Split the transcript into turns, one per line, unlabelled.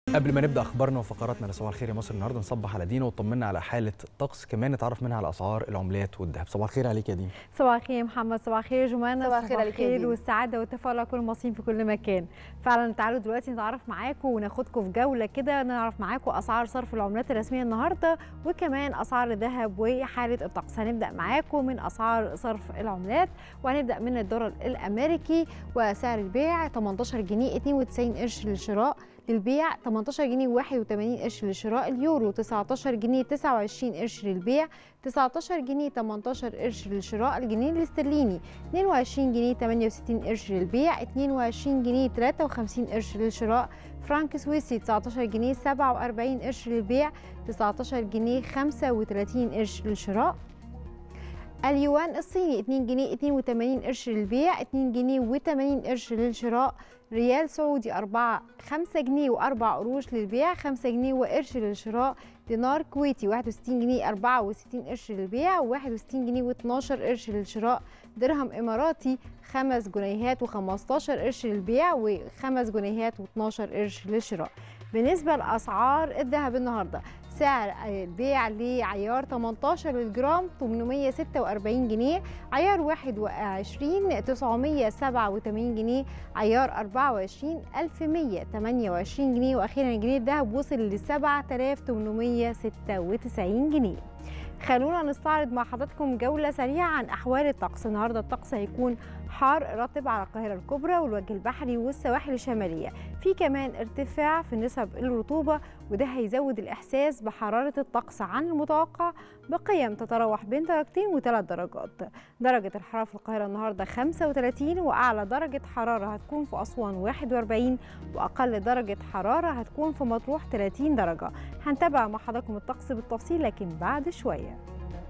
قبل ما نبدا اخبارنا وفقراتنا لصباح الخير يا مصر النهارده نصبح على دينا وطمنا على حاله الطقس كمان نتعرف منها على اسعار العملات والذهب صباح الخير عليك يا دينا
صباح الخير يا محمد صباح الخير يا جمانة
صباح الخير عليك يا دينا.
والسعادة والتفاؤل على كل المصريين في كل مكان فعلا تعالوا دلوقتي نتعرف معاكم وناخدكم في جولة كده نعرف معاكم أسعار صرف العملات الرسمية النهاردة وكمان أسعار الذهب وحالة الطقس هنبدأ معاكم من أسعار صرف العملات وهنبدأ من الدولار الأمريكي وسعر البيع 18 جنيه 92 قرش للشراء للبيع 18 جنيه 81 قرش للشراء اليورو 19 جنيه 29 قرش للبيع 19 جنيه 18 قرش للشراء الجنيه الاسترليني 22 جنيه 68 قرش للبيع 22 جنيه 53 قرش للشراء فرانك سويسري 19 جنيه 47 قرش للبيع 19 جنيه 35 قرش للشراء اليوان الصيني 2 جنيه 82 قرش للبيع 2 جنيه و80 قرش للشراء ريال سعودي 4 5 جنيه و4 قروش للبيع 5 جنيه وقرش للشراء دينار كويتي 61 جنيه 64 قرش للبيع و61 جنيه و12 قرش للشراء درهم اماراتي 5 جنيهات و15 قرش للبيع و5 جنيهات و12 قرش للشراء بالنسبه لاسعار الذهب النهارده سعر البيع لعيار 18 للجرام 846 جنيه عيار 21 987 جنيه عيار 24 1128 جنيه واخيرا الجنيه الذهب وصل ل 7896 جنيه خلونا نستعرض مع حضراتكم جولة سريعة عن أحوال الطقس النهاردة الطقس هيكون حار رطب على القاهرة الكبرى والوجه البحري والسواحل الشمالية في كمان ارتفاع في نسب الرطوبة وده هيزود الإحساس بحرارة الطقس عن المتوقع بقيم تتراوح بين درجتين وثلاث درجات درجة الحرارة في القاهرة النهاردة 35 وأعلى درجة حرارة هتكون في أسوان 41 وأقل درجة حرارة هتكون في مطروح 30 درجة هنتابع مع حضراتكم الطقس بالتفصيل لكن بعد شوية